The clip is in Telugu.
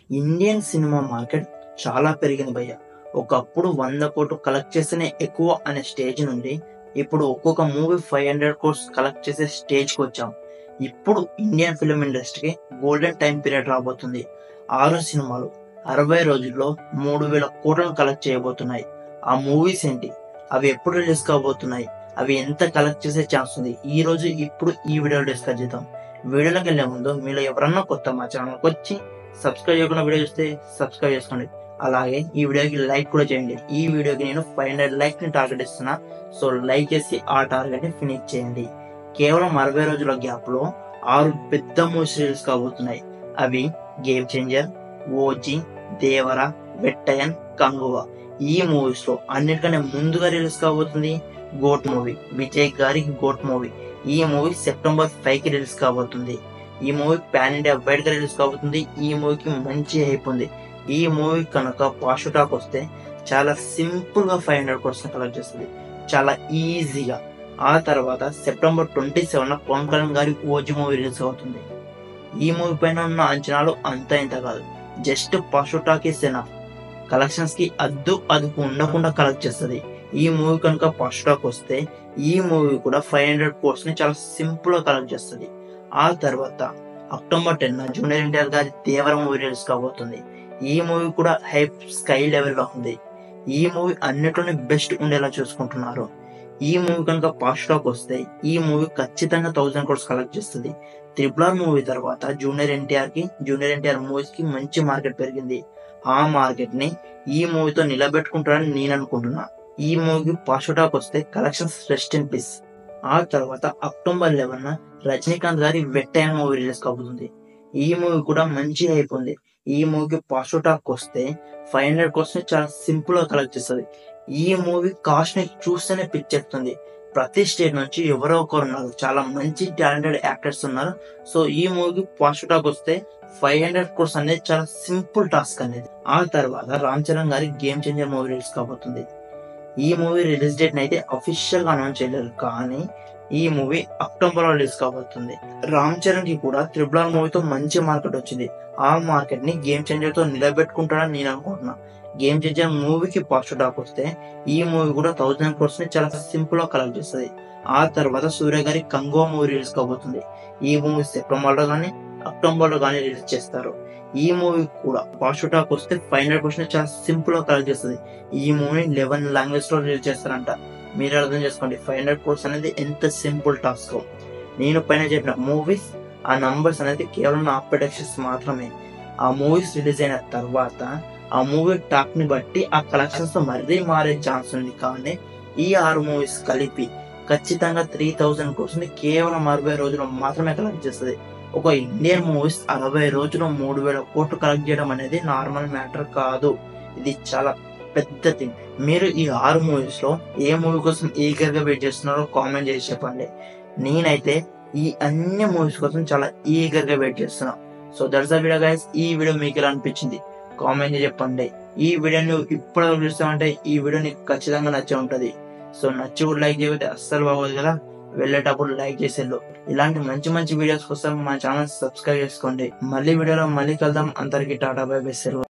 ఇండియన్ సినిమా మార్కెట్ చాలా పెరిగింది భయ్య ఒకప్పుడు వంద కోట్లు కలెక్ట్ చేస్తేనే ఎక్కువ అనే స్టేజ్ నుండి ఇప్పుడు ఒక్కొక్క movie five hundred crores collect చేసే స్టేజ్కి వచ్చాం ఇప్పుడు ఇండియన్ ఫిలిం ఇండస్ట్రీకి గోల్డెన్ టైం పీరియడ్ రాబోతుంది ఆరు సినిమాలు అరవై రోజుల్లో మూడు వేల కోట్లను కలెక్ట్ చేయబోతున్నాయి ఆ మూవీస్ ఏంటి అవి ఎప్పుడు రిలీజ్ కాబోతున్నాయి అవి ఎంత కలెక్ట్ చేసే ఛాన్స్ ఉంది ఈ రోజు ఇప్పుడు ఈ వీడియోలో డిస్కస్ చేద్దాం వీడియోలోకి వెళ్ళే ముందు మీలో ఎవరన్నా కొత్త మా ఛానల్కి వచ్చి సబ్స్క్రైబ్ చేయకుండా వీడియో చూస్తే సబ్స్క్రైబ్ చేసుకోండి అలాగే ఈ వీడియోకి లైక్ కూడా చేయండి ఈ వీడియోకి నేను ఫైవ్ హండ్రెడ్ లైక్ ని టార్గెట్ ఇస్తున్నా సో లైక్ చేసి ఆ టార్గెట్ ని ఫినిష్ చేయండి కేవలం అరవై రోజుల గ్యాప్ లో ఆరు పెద్ద మూవీస్ రిలీజ్ కాబోతున్నాయి అవి game changer OG Devara Vettaiyan Kanguva ఈ మూవీస్ లో అన్నిటికన్నా ముందుగా రిలీజ్ కాబోతుంది గోట్ మూవీ విజయ్ గారి గోట్ మూవీ ఈ మూవీ సెప్టెంబర్ ఫైవ్ కి రిలీజ్ కాబోతుంది ఈ మూవీ పాన్ ఇండియా వైడ్ గా రిలీజ్ కాబోతుంది ఈ మూవీకి మంచి హైప్ ఉంది ఈ మూవీ కనుక పాషుటాక్ వస్తే చాలా సింపుల్ గా ఫైవ్ హండ్రెడ్ కోర్స్ కలెక్ట్ చేస్తుంది చాలా ఈజీగా ఆ తర్వాత September twenty seven Pawan Kalyan గారి ఓజీ మూవీ రిలీజ్ అవుతుంది ఈ మూవీ పైన ఉన్న అంచనాలు అంత ఇంత కాదు జస్ట్ పాషుటాక్ ఇస్ ఎనఫ్ కలెక్షన్స్ కి అద్దు అదుపు ఉండకుండా కలెక్ట్ చేస్తుంది ఈ మూవీ కనుక పాషుటాక్ వస్తే ఈ మూవీ కూడా ఫైవ్ హండ్రెడ్ కోర్స్ ని చాలా సింపుల్ గా కలెక్ట్ చేస్తుంది ఆ తర్వాత అక్టోబర్ టెన్ జూనియర్ ఎన్టీఆర్ గారి దేవర మూవీ రిలీజ్ కాబోతుంది ఈ మూవీ కూడా హైప్ స్కై లెవెల్ లో ఉంది ఈ మూవీ అన్నిట్లోనే బెస్ట్ ఉండేలా చూసుకుంటున్నారు ఈ మూవీ కనుక ఫాస్ట్ టాక్ వస్తే ఈ మూవీ ఖచ్చితంగా థౌసండ్ క్రోర్స్ కలెక్ట్ చేస్తుంది త్రిపుల్ ఆర్ మూవీ తర్వాత జూనియర్ ఎన్టీఆర్ కి జూనియర్ ఎన్టీఆర్ మూవీస్ కి మంచి మార్కెట్ పెరిగింది ఆ మార్కెట్ ని ఈ మూవీతో నిలబెట్టుకుంటారని నేను అనుకుంటున్నా ఈ మూవీకి ఫాస్ట్ టాక్ వస్తే కలెక్షన్స్ రెస్ట్ ఇన్ పీస్ ఆ తర్వాత అక్టోబర్ లెవెన్ రజనీకాంత్ గారి వెట్టయన్ మూవీ రిలీజ్ కాబోతుంది ఈ మూవీ కూడా మంచి అయిపోయింది ఈ మూవీకి పాజిటివ్ టాక్ వస్తే ఫైవ్ హండ్రెడ్ కోర్స్ ని చాలా సింపుల్ గా కలెక్ట్ చేస్తుంది ఈ మూవీ కాస్ట్ ని చూస్తేనే పిచ్చెక్కుతుంది ప్రతి స్టేట్ నుంచి ఎవరో ఒకరు ఉన్నారు చాలా మంచి టాలెంటెడ్ యాక్టర్స్ ఉన్నారు సో ఈ మూవీకి పాజిటివ్ టాక్ వస్తే ఫైవ్ హండ్రెడ్ కోర్స్ అనేది చాలా సింపుల్ టాస్క్ అనేది ఆ తర్వాత రామ్ చరణ్ గారి గేమ్ చేంజర్ మూవీ రిలీజ్ కాబోతుంది ఈ మూవీ రిలీజ్ డేట్ అయితే అఫీషియల్ గా అనౌన్స్ చేయలేరు కానీ ఈ మూవీ అక్టోబర్ లో రిలీజ్ కాబోతుంది రామ్ చరణ్ కి కూడా త్రిబుల్ ఆర్ మూవీతో మంచి మార్కెట్ వచ్చింది ఆ మార్కెట్ ని గేమ్ చేంజర్ తో నిలబెట్టుకుంటాడని నేను అనుకుంటున్నా గేమ్ చేంజర్ మూవీకి పాజిటివ్ టాక్ వస్తే ఈ మూవీ కూడా థౌసండ్ క్రోర్స్ ని చాలా సింపుల్ గా కలెక్ట్ చేస్తుంది ఆ తర్వాత సూర్య గారి కంగో మూవీ రిలీజ్ కాబోతుంది ఈ మూవీ సెప్టెంబర్ లో కానీ అక్టోబర్ లో కానీ రిలీజ్ చేస్తారు ఈ మూవీ కూడా పాజిటివ్ టాక్ వస్తే ఫైవ్ హండ్రెడ్ పర్సెంట్ చాలా సింపుల్ గా కలెక్ట్ చేస్తుంది ఈ మూవీ లెవెన్ లాంగ్వేజ్ లో రిలీజ్ చేస్తారంట మీరు అర్థం చేసుకోండి ఫైవ్ హండ్రెడ్ కోర్స్ అనేది ఎంత సింపుల్ టాస్క్ నేను పైన చెప్పిన మూవీస్ ఆ నంబర్స్ అనేది కేవలం నా ప్రొడక్షన్స్ మాత్రమే ఆ మూవీస్ రిలీజ్ అయిన తర్వాత ఆ మూవీ టాక్ ని బట్టి ఆ కలెక్షన్స్ మరీ మారే ఛాన్స్ ఉంది కానీ ఈ ఆరు మూవీస్ కలిపి ఖచ్చితంగా త్రీ థౌజండ్ కోర్స్ ని కేవలం అరవై రోజులు మాత్రమే కలెక్ట్ చేస్తుంది ఒక ఇండియన్ మూవీస్ అరవై రోజులు మూడు వేల కోట్లు కలెక్ట్ చేయడం అనేది నార్మల్ మ్యాటర్ కాదు ఇది చాలా పెద్ద థింగ్ మీరు ఈ ఆరు మూవీస్ లో ఏ మూవీ కోసం ఈగర్ గా వెయిట్ చేస్తున్నారో కామెంట్ చేసి చెప్పండి నేనైతే ఈ అన్ని మూవీస్ కోసం చాలా ఈగర్ గా వెయిట్ చేస్తున్నా సో దట్స్ వీడియో గైస్ ఈ వీడియో మీకు ఎలా అనిపించింది కామెంట్ చేసి చెప్పండి ఈ వీడియో నువ్వు ఇప్పుడు చూస్తామంటే ఈ వీడియో నీకు ఖచ్చితంగా నచ్చే ఉంటది సో నచ్చి కూడా లైక్ చేయకపోతే అస్సలు బాగోదు కదా వెళ్ళేటప్పుడు లైక్ చేసేళ్ళు ఇలాంటి మంచి మంచి వీడియోస్ కోసం మా ఛానల్ సబ్స్క్రైబ్ చేసుకోండి మళ్ళీ వీడియోలో మళ్ళీ కలుద్దాం అందరికి టాటా బై బై సెలవు